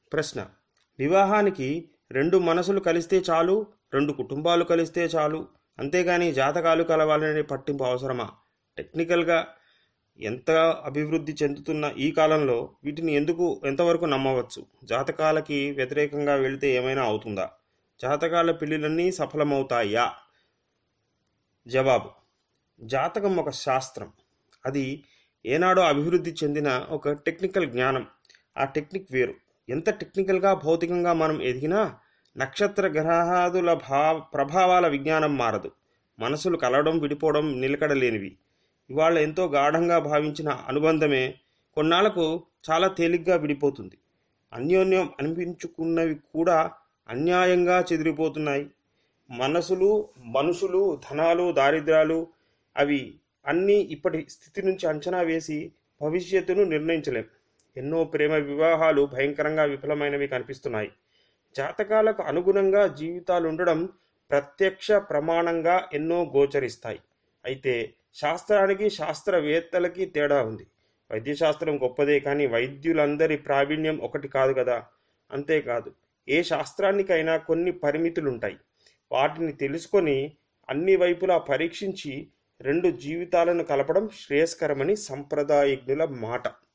ప్రశ్న వివాహానికి రెండు మనసులు కలిస్తే చాలు రెండు కుటుంబాలు కలిస్తే చాలు అంతేగాని జాతకాలు కలవాలనే పట్టింపు అవసరమా టెక్నికల్గా ఎంత అభివృద్ధి చెందుతున్న ఈ కాలంలో వీటిని ఎందుకు ఎంతవరకు నమ్మవచ్చు జాతకాలకి వ్యతిరేకంగా వెళితే ఏమైనా అవుతుందా జాతకాల పెళ్ళిళ్ళన్నీ సఫలమవుతాయా జవాబు జాతకం ఒక శాస్త్రం అది ఏనాడో అభివృద్ధి చెందిన ఒక టెక్నికల్ జ్ఞానం ఆ టెక్నిక్ వేరు ఎంత టెక్నికల్గా భౌతికంగా మనం ఎదిగినా నక్షత్ర గ్రహాదుల భా ప్రభావాల విజ్ఞానం మారదు మనసులు కలవడం విడిపోవడం నిలకడలేనివి ఇవాళ ఎంతో గాఢంగా భావించిన అనుబంధమే కొన్నాళ్లకు చాలా తేలిగ్గా విడిపోతుంది అన్యోన్యం అనిపించుకున్నవి కూడా అన్యాయంగా చెదిరిపోతున్నాయి మనసులు మనుషులు ధనాలు దారిద్ర్యాలు అవి అన్నీ ఇప్పటి స్థితి నుంచి అంచనా వేసి భవిష్యత్తును నిర్ణయించలేం ఎన్నో ప్రేమ వివాహాలు భయంకరంగా విఫలమైనవి కనిపిస్తున్నాయి జాతకాలకు అనుగుణంగా జీవితాలు ఉండడం ప్రత్యక్ష ప్రమాణంగా ఎన్నో గోచరిస్తాయి అయితే శాస్త్రానికి శాస్త్రవేత్తలకి తేడా ఉంది వైద్యశాస్త్రం గొప్పదే కానీ వైద్యులందరి ప్రావీణ్యం ఒకటి కాదు కదా అంతేకాదు ఏ శాస్త్రానికైనా కొన్ని పరిమితులుంటాయి వాటిని తెలుసుకొని అన్ని వైపులా పరీక్షించి రెండు జీవితాలను కలపడం శ్రేయస్కరమని సంప్రదాయజ్ఞుల మాట